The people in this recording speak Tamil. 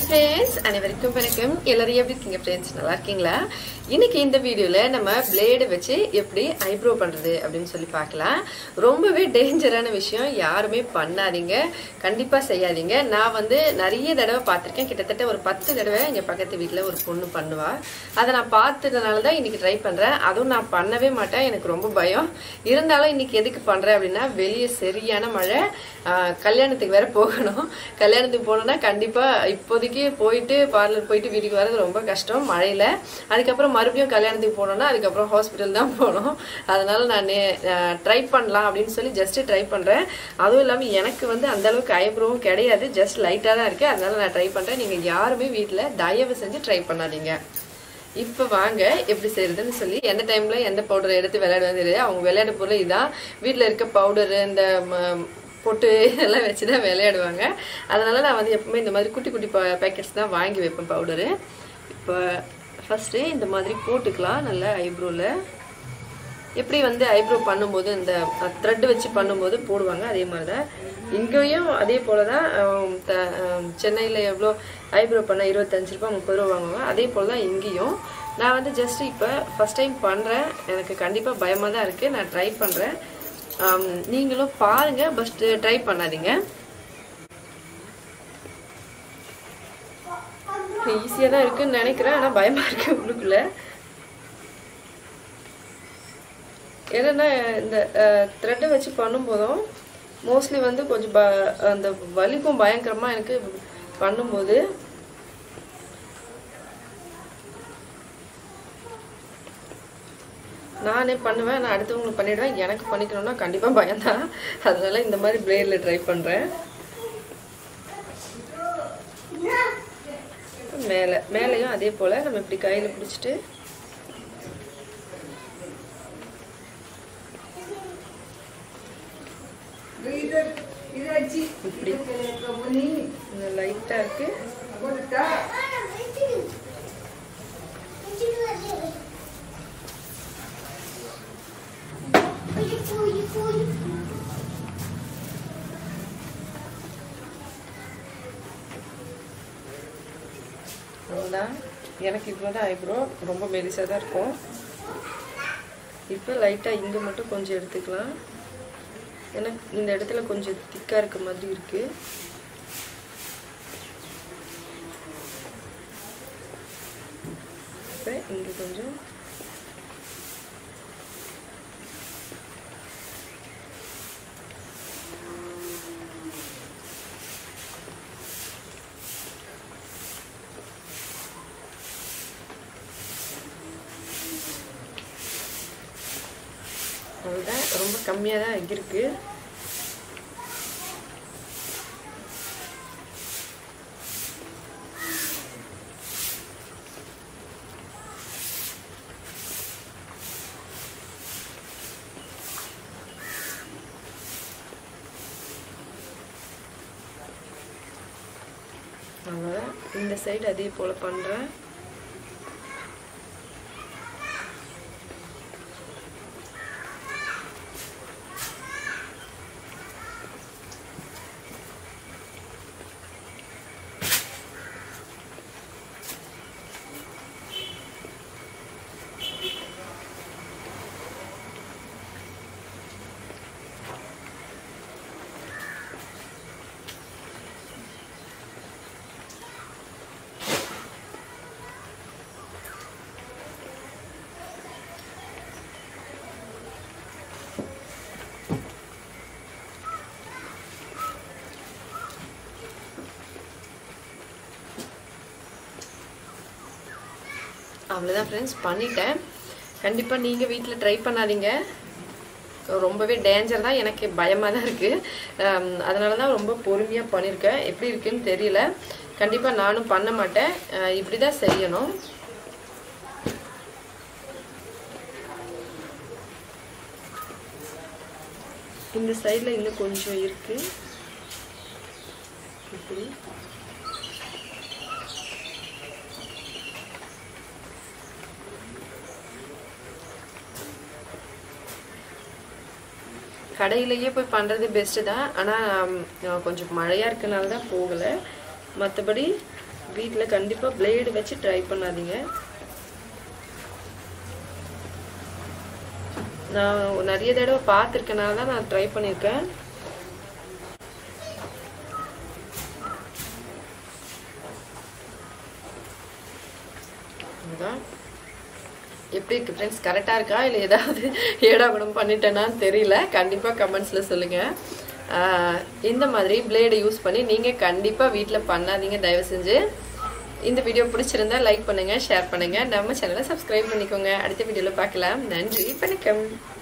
ஃப்ரெண்ட்ஸ் அனைவருக்கும் வணக்கம் எல்லாரும் எப்படி இருக்கீங்க ஃப்ரெண்ட்ஸ் நல்லா இருக்கீங்களா இன்னைக்கு இந்த வீடியோல நம்ம பிளேடு வச்சு எப்படி ஐப்ரோ பண்றது அப்படின்னு சொல்லி பார்க்கலாம் ரொம்பவே டேஞ்சரான விஷயம் யாருமே பண்ணாதீங்க கண்டிப்பா செய்யாதீங்க நான் வந்து நிறைய தடவை பார்த்திருக்கேன் கிட்டத்தட்ட ஒரு பத்து தடவை எங்க பக்கத்து வீட்ல ஒரு பொண்ணு பண்ணுவா அதை நான் பார்த்ததுனால தான் இன்னைக்கு ட்ரை பண்றேன் அதுவும் நான் பண்ணவே மாட்டேன் எனக்கு ரொம்ப பயம் இருந்தாலும் இன்னைக்கு எதுக்கு பண்றேன் அப்படின்னா வெளியே சரியான மழை ஆஹ் கல்யாணத்துக்கு வேற போகணும் கல்யாணத்துக்கு போனோம்னா கண்டிப்பா இப்போதைக்கு போயிட்டு பார்லர் போயிட்டு வீட்டுக்கு வர்றது ரொம்ப கஷ்டம் மழையில அதுக்கப்புறம் மறுபடியும் கல்யாணத்துக்கு போனோம்னா அதுக்கப்புறம் ஹாஸ்பிட்டல் தான் போகணும் அதனால நான் ட்ரை பண்ணலாம் அப்படின்னு சொல்லி ஜஸ்ட் ட்ரை பண்றேன் அதுவும் இல்லாம எனக்கு வந்து அந்த அளவுக்கு ஐப்ரோவும் கிடையாது ஜஸ்ட் லைட்டா தான் இருக்கு அதனால நான் ட்ரை பண்றேன் நீங்க யாருமே வீட்ல தயவு செஞ்சு ட்ரை பண்ணாதீங்க இப்போ வாங்க எப்படி செய்யறதுன்னு சொல்லி எந்த டைம்ல எந்த பவுடர் எடுத்து விளையாடுவது தெரியாது அவங்க விளையாட பொருள் இதான் வீட்டில் இருக்க பவுடரு இந்த ம- பொட்டு எல்லாம் வச்சு தான் விளையாடுவாங்க அதனால நான் வந்து எப்பவுமே இந்த மாதிரி குட்டி குட்டி பேக்கெட்ஸ் தான் வாங்கி வைப்பேன் பவுடரு இப்போ ஃபர்ஸ்ட்டு இந்த மாதிரி போட்டுக்கலாம் நல்லா ஐப்ரோவில் எப்படி வந்து ஐப்ரோ பண்ணும்போது இந்த த்ரெட் வச்சு பண்ணும்போது போடுவாங்க அதே மாதிரி தான் இங்கேயும் அதே போல தான் சென்னையில் எவ்வளோ ஐப்ரோ பண்ண இருபத்தஞ்சு ரூபா முப்பது ரூபா வாங்குவாங்க அதே போல தான் இங்கேயும் நான் வந்து ஜஸ்ட் இப்போ ஃபர்ஸ்ட் டைம் பண்ணுறேன் எனக்கு கண்டிப்பாக பயமாக தான் இருக்குது நான் ட்ரை பண்ணுறேன் நீங்களும் பாருங்க ஃபஸ்ட்டு ட்ரை பண்ணாதீங்க ஈஸியாக தான் இருக்குன்னு நினைக்கிறேன் ஆனால் பயமாக இருக்கு உள்ளுக்குள்ள என்னன்னா இந்த த்ரெட்டை வச்சு பண்ணும்போதும் மோஸ்ட்லி வந்து கொஞ்சம் ப அந்த வலிக்கும் பயங்கரமாக எனக்கு பண்ணும்போது நானே பண்ணுவேன் நான் அடுத்தவங்களுக்கு பண்ணிடுவேன் எனக்கு பண்ணிக்கணும்னா கண்டிப்பாக பயம்தான் அதனால இந்த மாதிரி பிளேடில் ட்ரை பண்ணுறேன் மேலே மேலேயும் அதே போல் நம்ம இப்படி கையில் பிடிச்சிட்டு இப்படி லைட்டாக இருக்கு அவ்வளோதான் எனக்கு இவ்வளோ தான் ஐப்ரோ ரொம்ப மெலிசாக தான் இருக்கும் இப்போ லைட்டாக இங்கே மட்டும் கொஞ்சம் எடுத்துக்கலாம் ஏன்னா இந்த இடத்துல கொஞ்சம் திக்காக இருக்க மாதிரி இருக்குது இப்போ இங்கே கொஞ்சம் அவ்வளோதான் ரொம்ப கம்மியாக தான் இருக்கு அவ்வளோதான் இந்த சைடு அதே போல் பண்ணுறேன் அவ்வளோதான் ஃப்ரெண்ட்ஸ் பண்ணிட்டேன் கண்டிப்பாக நீங்கள் வீட்டில் ட்ரை பண்ணாதீங்க ரொம்பவே டேஞ்சர் தான் எனக்கு பயமாக தான் இருக்குது அதனால தான் ரொம்ப பொறுமையாக பண்ணியிருக்கேன் எப்படி இருக்குன்னு தெரியல கண்டிப்பாக நானும் பண்ண மாட்டேன் அஹ் இப்படி தான் செய்யணும் இந்த சைடில் இன்னும் கொஞ்சம் இருக்குது இப்படி கடையிலேயே போய் பண்ணுறது பெஸ்ட்டு தான் ஆனால் கொஞ்சம் மழையாக இருக்கனால தான் போகலை மற்றபடி வீட்டில் கண்டிப்பாக பிளேடு வச்சு ட்ரை பண்ணாதீங்க நான் நிறைய தடவை பார்த்துருக்கனால தான் நான் ட்ரை பண்ணியிருக்கேன் இதுதான் எப்படி இருக்கு ஃப்ரெண்ட்ஸ் கரெக்டாக இருக்கா இல்லை ஏதாவது ஏடாகுடம் பண்ணிட்டேனான்னு தெரியல கண்டிப்பாக கமெண்ட்ஸில் சொல்லுங்கள் இந்த மாதிரி பிளேடை யூஸ் பண்ணி நீங்கள் கண்டிப்பாக வீட்டில் பண்ணாதீங்க தயவு செஞ்சு இந்த வீடியோ பிடிச்சிருந்தா லைக் பண்ணுங்கள் ஷேர் பண்ணுங்கள் நம்ம சேனலை சப்ஸ்கிரைப் பண்ணிக்கோங்க அடுத்த வீடியோவில் பார்க்கலாம் நன்றி வணக்கம்